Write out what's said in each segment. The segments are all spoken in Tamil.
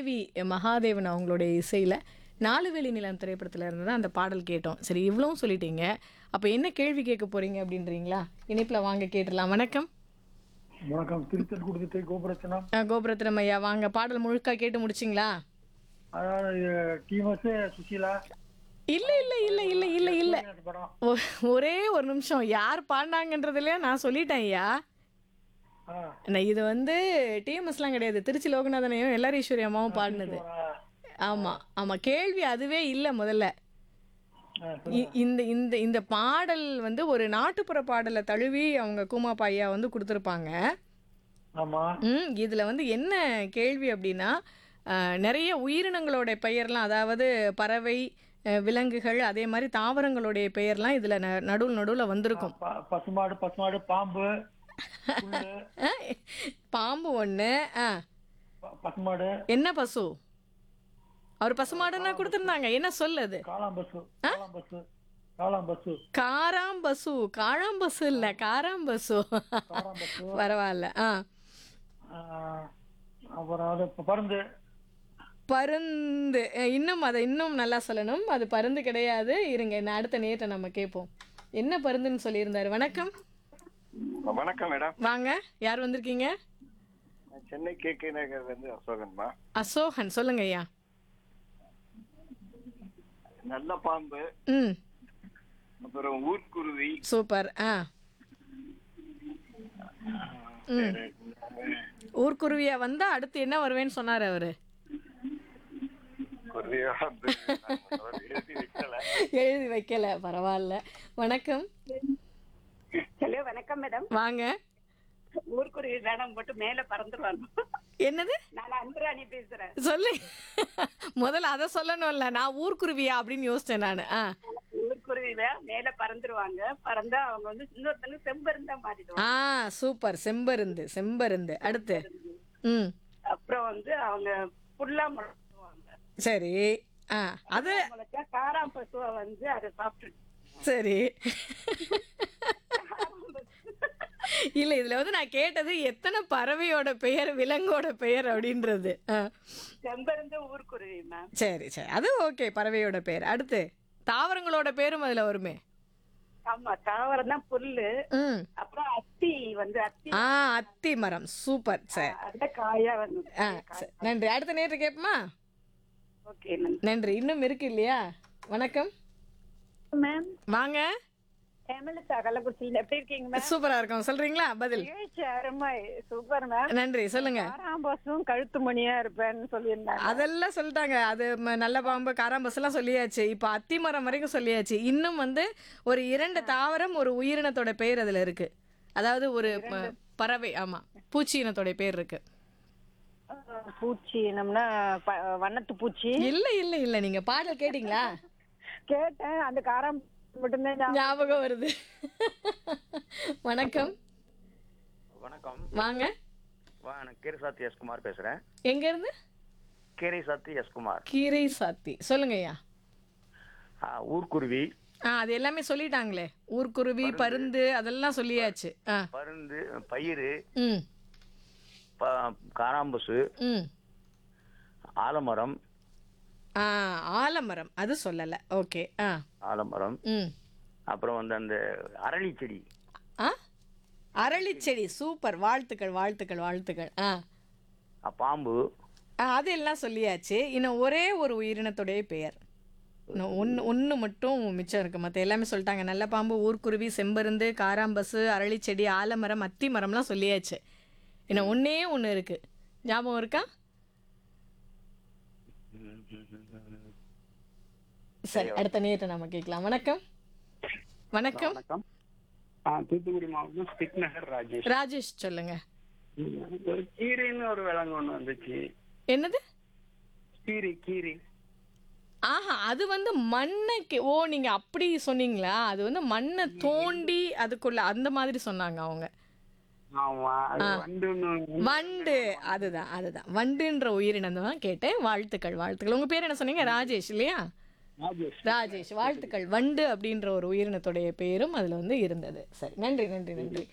கேவி மகாதேவன் அவங்களுடைய இசையில் நாலு வேலி நிலம் திரைப்படத்தில் இருந்து தான் அந்த பாடல் கேட்டோம் சரி இவ்வளவும் சொல்லிட்டீங்க அப்போ என்ன கேள்வி கேட்க போறீங்க அப்படின்றீங்களா இணைப்பில் வாங்க கேட்டுடலாம் வணக்கம் வணக்கம் திருத்தல் கொடுத்துட்டு கோபுரச்சனம் அஹ், கோபுரத்தினம் ஐயா வாங்க பாடல் முழுக்க கேட்டு முடிச்சிங்களா அதாவது டிஎம்எஸ் சுசீலா இல்லை இல்லை இல்லை இல்லை இல்லை இல்லை அந்த படம் ஒ- ஒரே ஒரு நிமிஷம் யார் பாடினாங்கன்றதுல நான் சொல்லிட்டேன் ஐயா ஆ, நான் இது வந்து டிஎம்எஸ்லாம் கிடையாது திருச்சி லோகநாதனையும் எல்லாரும் ஈஸ்வரி அம்மாவும் பாடினது ஆ, ஆமா ஆமா கேள்வி அதுவே இல்லை முதல்ல ஆ, இ- இந்த இந்த இந்த பாடல் வந்து ஒரு நாட்டுப்புற பாடலை தழுவி அவங்க கூமாப்பா ஐயா வந்து கொடுத்துருப்பாங்க ஆமா ம் இதில் வந்து என்ன கேள்வி அப்படின்னா அஹ், நிறைய உயிரினங்களோட பெயர்லாம் அதாவது பறவை அஹ், விலங்குகள் அதே மாதிரி தாவரங்களுடைய பெயர்லாம் இதில் ந நடுவில் நடுவில் வந்திருக்கும் ப- பசுமாடு பசுமாடு பாம்பு புல்லு, அஹ், பாம்பு ஒன்று ஆ ப- பசுமாடு என்ன பசு அவர் பசுமாடுன்னா கொடுத்துருந்தாங்க என்ன சொல்லுது காளாம்பசு காளாம்பசு காளாம்பசு காராம்பசு காழாம்பசு இல்லை காராம்பசு காளாம்பசு பரவாயில்ல ஆ ஆ, அப்புறம் அது ப- பருந்து பருந்து அஹ், இன்னும் அதை இன்னும் நல்லா சொல்லணும் அது பருந்து கிடையாது இருங்க நான் அடுத்த நேற்றை நம்ம கேட்போம் என்ன பருந்துன்னு சொல்லியிருந்தாரு வணக்கம் வணக்கம் மேடம் வாங்க யார் வந்திருக்கீங்க நான் சென்னை கே கே நகர் வந்து அசோகன்மா அசோகன் சொல்லுங்க ஐயா நல்ல பாம்பு ம் அப்புறம் ஊர்க்குருவி சூப்பர் ஆ ம் ஊர்க்குருவியா வந்தா அடுத்து என்ன வருவேன்னு சொன்னார் அவரு குருவியா வந்து நான் எழுதி வைக்கல எழுதி வைக்கல பரவாயில்ல வணக்கம் ஹலோ வணக்கம் மேடம் வாங்க ஊருக்குருவி மேடம் போட்டு மேல பறந்துருவாங்க என்னது நான் அன்புராணி பேசுறேன் சொல்லு முதல்ல அதை சொல்லணும்ல நான் ஊர்க்குருவியா அப்படின்னு யோசிச்சேன் நான் ஆ ஊருக்குருவி வே- மேல பறந்துருவாங்க பறந்தா அவங்க வந்து இன்னொருத்தங்க செம்பருந்தா மாறிடுவாங்க ஆ சூப்பர் செம்பருந்து செம்பருந்து அடுத்து ம் அப்புறம் வந்து அவங்க புல்லா முளைச்சுவாங்க சரி ஆ அது முளைச்சா காராம் பசுவை வந்து அதை சாப்பிட்டு சரி இல்ல இதுல வந்து நான் கேட்டது எத்தனை பறவையோட பெயர் விலங்கோட பெயர் அப்படின்றது ஆ. செம்பருந்து ஊருக்குருவி மேம் சரி சரி அது ஓகே பறவையோட பெயர் அடுத்து தாவரங்களோட பேரும் அதுல வருமே ஆமா தாவரம் தான் புல்லு ம் அப்புறம் அத்தி வந்து அத்தி ஆ அத்தி மரம் சூப்பர் சரி அதுல காயா வந்து ஆ சரி நன்றி அடுத்த நேற்று கேட்போமா ஓகே மேம் நன்றி இன்னும் இருக்கு இல்லையா வணக்கம் மேம் வாங்க ஹேமலதா கள்ளக்குறிச்சியில் எப்படி இருக்கீங்க மேம் சூப்பரா இருக்கும் சொல்றீங்களா பதில் நிகழ்ச்சி அருமை சூப்பர் மேம் நன்றி சொல்லுங்க காராம்பசும் கழுத்து மணியா இருப்பேன்னு சொல்லியிருந்தாங்க அதெல்லாம் சொல்லிட்டாங்க அது ம- நல்ல பாம்பு காராம்பஸ் எல்லாம் சொல்லியாச்சு இப்போ அத்திமரம் வரைக்கும் சொல்லியாச்சு இன்னும் வந்து ஒரு இரண்டு தாவரம் ஒரு உயிரினத்தோட பெயர் அதுல இருக்கு அதாவது ஒரு ப- பறவை ஆமா பூச்சி இனத்தோட பேர் இருக்கு பூச்சி என்னம்னா ப- வண்ணத்து பூச்சி இல்ல இல்ல இல்ல நீங்க பாடல் கேட்டீங்களா கேட்டேன் அந்த காரம் மட்டும்தான் ஞாபகம். ஞாபகம் வருது வணக்கம் வணக்கம் வாங்க வா நான் கீரைசாத்தி எஸ் குமார் பேசுறேன் எங்க இருந்து கீரைசாத்தி எஸ் குமார் கீரை சாத்தி சொல்லுங்க ஐயா ஆ, ஊர்க்குருவி ஆ அது எல்லாமே சொல்லிட்டாங்களே ஊர்க்குருவி பருந்து அதெல்லாம் சொல்லியாச்சு ஆ பருந்து பயிறு ம் ப- காராம்பசு ம் ஆலமரம் ஆ ஆலமரம் அது சொல்லலை ஓகே ஆ ஆலமரம் ம் அப்புறம் வந்து அந்த அரளி செடி ஆ அரளிச்செடி சூப்பர் வாழ்த்துக்கள் வாழ்த்துக்கள் வாழ்த்துக்கள் ஆ ஆ, பாம்பு ஆ, அது எல்லாம் சொல்லியாச்சு இன்னும் ஒரே ஒரு உயிரினத்துடைய பெயர் இன்னும் ஒன்று ஒன்று மட்டும் மிச்சம் இருக்கு மற்ற எல்லாமே சொல்லிட்டாங்க நல்ல பாம்பு ஊர்க்குருவி செம்பருந்து காராம்பசு அரளிச்செடி ஆலமரம் அத்தி மரம்லாம் சொல்லியாச்சு இன்னும் ஒன்றே ஒன்று இருக்கு ஞாபகம் இருக்கா சரி அடுத்த நேரத்தை நம்ம கேட்கலாம் வணக்கம் வணக்கம் வணக்கம் ஆ தூத்துக்குடி மாவட்டம் ஸ்டிக் நகர் ராஜேஷ் ராஜேஷ் சொல்லுங்க ஒரு கீரைன்னு ஒரு விலங்கு ஒண்ணு வந்துச்சு என்னது கீரை கீரை ஆஹா அது வந்து மண்ணை கே- ஓ நீங்க அப்படி சொன்னீங்களா அது வந்து மண்ணை தோண்டி அதுக்குள்ள அந்த மாதிரி சொன்னாங்க அவங்க ஆமா அது வண்டுன்னு வண்டு அதுதான் அதுதான் வண்டுன்ற உயிரினம் தான் கேட்டேன் வாழ்த்துக்கள் வாழ்த்துக்கள் உங்க பேர் என்ன சொன்னீங்க ராஜேஷ் இல்லையா ராஜேஷ் ராஜேஷ் வாழ்த்துக்கள் வண்டு அப்படின்ற ஒரு உயிரினத்துடைய பேரும் அதுல வந்து இருந்தது சரி நன்றி நன்றி நன்றி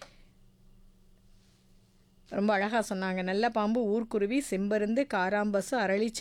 ரொம்ப அழகா சொன்னாங்க நல்ல பாம்பு ஊர்க்குருவி செம்பருந்து காராம்பசு அரளி